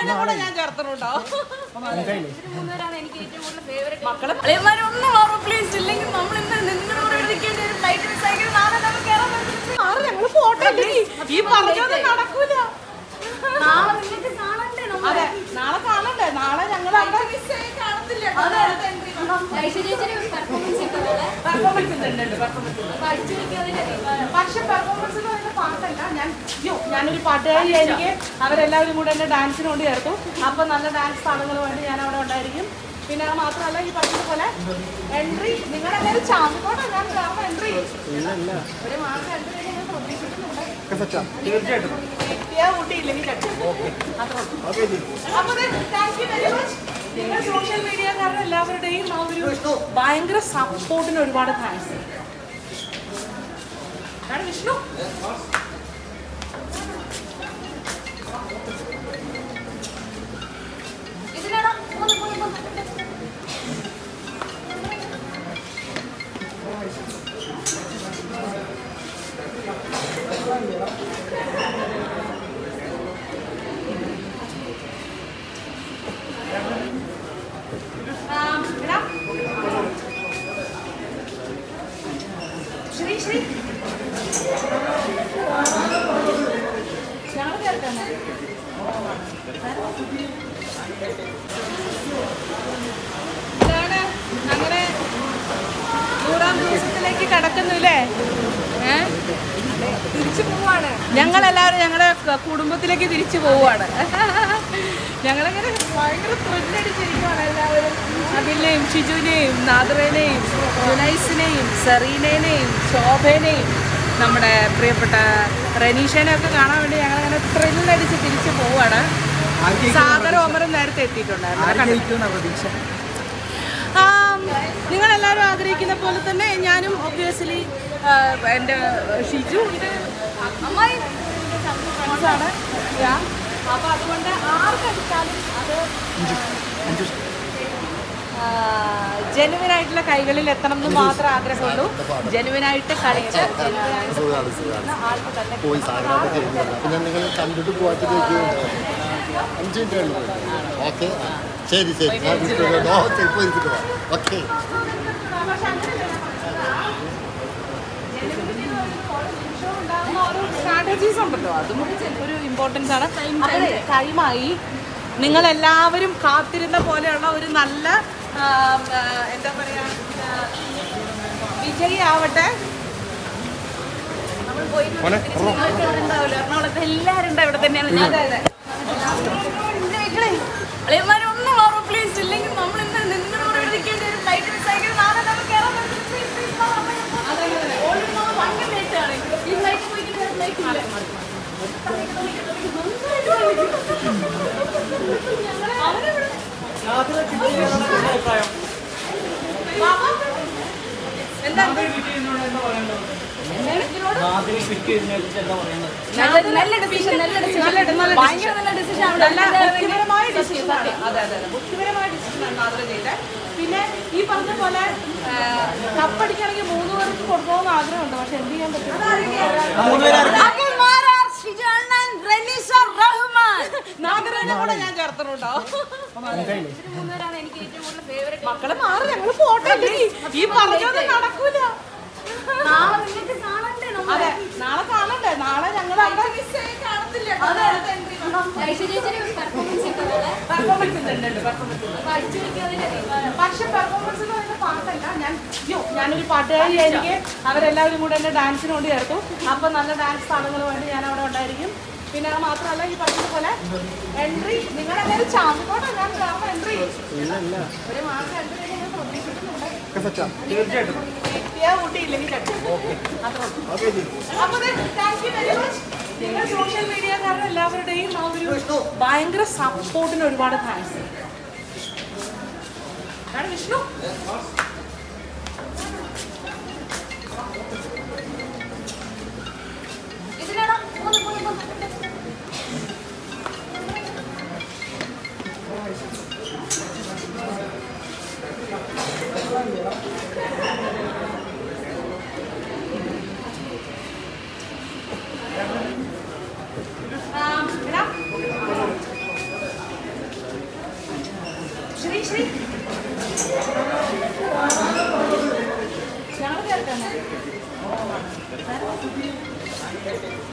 നാളെ കൂടെ ഞാൻ ചേർത്തിട്ടുണ്ടോ മൂന്നുപേരാണ് എനിക്ക് ഏറ്റവും കൂടുതൽ ഫേവറേറ്റ് മക്കളെ അളിയന്മാരൊന്നും മാറും പ്ലീസ് ഇല്ലെങ്കിൽ നമ്മൾ ഇന്ന് നിങ്ങളുടെ കൂടെ ഇരിക്കേണ്ടി ഒരു ഫ്ലൈറ്റ് മിസ് ആക്കി നാളെ നമുക്ക് കയറാൻ പറ്റും ആറ് ഞങ്ങള് പോട്ടെ ഈ പറഞ്ഞത് നടക്കൂല നാളെ നിങ്ങൾക്ക് കാണണ്ടേ നമ്മൾ അതെ നാളെ കാണണ്ടേ നാളെ ഞങ്ങൾ അവിടെ പെർഫോമൻസ് ഉണ്ട് ഉണ്ട് പെർഫോമൻസ് ഉണ്ട് പക്ഷെ പെർഫോമൻസ് എന്ന് പറയുന്ന പാട്ടല്ല ഞാൻ അയ്യോ ഞാനൊരു പാട്ടുകാരി എനിക്ക് അവരെല്ലാവരും കൂടെ എന്നെ ഡാൻസിന് കൊണ്ട് ചേർത്തു അപ്പൊ നല്ല ഡാൻസ് താളങ്ങൾ വേണ്ടി ഞാൻ അവിടെ ഉണ്ടായിരിക്കും പിന്നെ അത് മാത്രമല്ല ഈ പറഞ്ഞതുപോലെ എൻട്രി നിങ്ങളെല്ലാവരും ചാമ്പിക്കോട്ടെ ഞാൻ കാരണം എൻട്രി ഒരു മാസം എൻട്രി ഞാൻ പ്രതീക്ഷിക്കുന്നുണ്ട് കിട്ടിയാ ഊട്ടിയില്ലെങ്കിൽ ചട്ടി അത്രേ ഉള്ളൂ. അപ്പൊ thank you very much social സോഷ്യൽ മീഡിയ കാരണം എല്ലാവരുടെയും ആ ഒരു ഭയങ്കര സപ്പോർട്ടിന് ഒരുപാട് താങ്ക്സ് വിഷ്ണു ഇതിലാണോ പോന്ന് പോന്ന് പോന്ന് ആ, എടാ. ശ്രീ ശ്രീ ഞങ്ങൾ കേൾക്കാം ഇതാണ് അങ്ങനെ നൂറാം ദിവസത്തിലേക്ക് കടക്കുന്നില്ലേ ഏ തിരിച്ചു പോവാണ് ഞങ്ങളെല്ലാവരും ഞങ്ങളുടെ ക- കുടുംബത്തിലേക്ക് തിരിച്ചു പോവാണ് ഞങ്ങളങ്ങനെ ഭയങ്കര ത്രില്ലടിച്ചിരിക്കുവാണ് എല്ലാവരും അഖിലിനെയും ഷിജുവിനെയും നാദറേനെയും ജുനൈസിനെയും സെറീനേനെയും ശോഭേനെയും നമ്മുടെ പ്രിയപ്പെട്ട റനീഷേനെയും ഒക്കെ കാണാൻ വേണ്ടി ഞങ്ങളങ്ങനെ ത്രില്ലടിച്ച് തിരിച്ചു പോവാണ് സാഗർ ഓമറും നേരത്തെ എത്തിയിട്ടുണ്ടായിരുന്നു ആം, നിങ്ങളെല്ലാവരും ആഗ്രഹിക്കുന്ന പോലെ തന്നെ ഞാനും ഒബ്വിയസ്ലി എൻ്റെ ഷിജു ഉണ്ട് അമ്മായി ഫ്രണ്ട്സാണ് അപ്പോൾ അതുകൊണ്ട് ആർക്കടിച്ചാലും അത് ജെനുവിനായിട്ടുള്ള കൈകളിൽ എത്തണം എന്ന് മാത്രമേ ആഗ്രഹമുള്ളൂ ജെനുവിനായിട്ട് കളിച്ച് ജെനുവിനായിട്ട് കളിക്കുന്ന ആൾക്ക് തന്നെ പോയി സാധനമൊക്കെ ചെയ്യുന്നുണ്ട് അപ്പം ഞാൻ നിങ്ങൾ കണ്ടിട്ട് പോകാത്തിലേക്ക് അഞ്ച് മിനിറ്റ് ഉള്ളൂ ഓക്കെ ശരി ശരി ഞാൻ വിളിക്കുന്നുണ്ട്. ഓക്കെ ഇപ്പോൾ ഇരിക്കട്ടെ ഓക്കെ പക്ഷെ അങ്ങനെയല്ല. സ്ട്രാറ്റജീസ് ഉണ്ടല്ലോ അതും ഒരു ഇമ്പോർട്ടൻസ് ആണ് അപ്പോഴേ ടൈമായി നിങ്ങൾ എല്ലാവരും കാത്തിരുന്ന പോലെയുള്ള ഒരു നല്ല ആ, ആ, എന്താ പറയാ ആ, വിജയി ആവട്ടെ നമ്മൾ പോയി ഉണ്ടാവില്ല എറണാകുളത്ത് എല്ലാവരും ഉണ്ട് ഇവിടെ തന്നെയാണ് ഞാൻ അളിയന്മാരൊന്നും മാറും പ്ലീസ് ഇല്ലെങ്കിൽ നമ്മൾ ഇന്ന് നിങ്ങളുടെ കൂടെ ഇരിക്കേണ്ടി ഒരു ഫ്ലൈറ്റ് മിസ് ആക്കി നാളെ നമുക്ക് കയറാൻ പറ്റും Please, please, വാ, വാ, വാ. Already നമ്മൾ ഭയങ്കര late ആണ്. ഈ ഫ്ലൈറ്റ് പോയിട്ട് വേറെ ഫ്ലൈറ്റ് ഇല്ല അവരെവിടെ എന്താ നല്ല നല്ല ഡിസിഷൻ നല്ല ഡിസിഷൻ ഭയങ്കര നല്ല ഡിസിഷൻ നല്ല ബുദ്ധിപരമായ ഡിസിഷനാണ് അതെ അതെ അതെ ബുദ്ധിപരമായ ഡിസിഷനാണ് മാതൃ ചെയ്തത് പിന്നെ ഈ പറഞ്ഞ പോലെ കപ്പടിക്കാണെങ്കിൽ മൂന്ന് പേർക്ക് കൊടുക്കണമെന്ന് ആഗ്രഹമുണ്ട് പക്ഷെ എന്ത് ചെയ്യാൻ പറ്റും അഖിൽ മാരാർ ഷിജാനൻ റനീസ റഹ്മാൻ നാഗരനെ കൂടെ ഞാൻ ചേർത്തിട്ടുണ്ടോ ഇവര് മൂന്നുപേരാണ് എനിക്ക് ഏറ്റവും കൂടുതൽ ഫേവറേറ്റ് മക്കളെ മാറി ഞങ്ങള് പോട്ടെ ഈ പറഞ്ഞത് നടക്കൂല നാളെ നിങ്ങൾക്ക് കാണണ്ടേ നമ്മൾ അതെ നാളെ കാണണ്ടേ നാളെ ഞങ്ങൾ അവിടെ പെർഫോമൻസ് പെർഫോമൻസ് ഉണ്ട് ഉണ്ട് പെർഫോമൻസ് ഉണ്ട് പക്ഷെ പെർഫോമൻസ് എന്ന് പറയുന്ന പാട്ടല്ല ഞാൻ അയ്യോ ഞാനൊരു പാട്ടുകാരി എനിക്ക് അവരെല്ലാവരും കൂടെ എന്നെ ഡാൻസിന് കൊണ്ട് ചേർത്തു അപ്പൊ നല്ല ഡാൻസ് താളങ്ങൾ വേണ്ടി ഞാൻ അവിടെ ഉണ്ടായിരിക്കും പിന്നെ അത് മാത്രമല്ല ഈ പറഞ്ഞതുപോലെ എൻട്രി നിങ്ങളെല്ലാവരും ചാമ്പിക്കോട്ടെ ഞാൻ കാരണം എൻട്രി ഒരു മാസം എൻട്രി ഞാൻ പ്രതീക്ഷിക്കുന്നുണ്ട് കിട്ടിയാ ഊട്ടിയില്ലെങ്കിൽ ചട്ടി അത്രേ ഉള്ളൂ. അപ്പൊ thank you very much social സോഷ്യൽ മീഡിയ കാരണം എല്ലാവരുടെയും ആ ഒരു ഭയങ്കര സപ്പോർട്ടിന് ഒരുപാട് താങ്ക്സ് വിഷ്ണു ഇതിലാണോ പോന്ന് പോന്ന് പോന്ന് ആ, എടാ. ശരി ഞങ്ങൾ കേൾക്കാം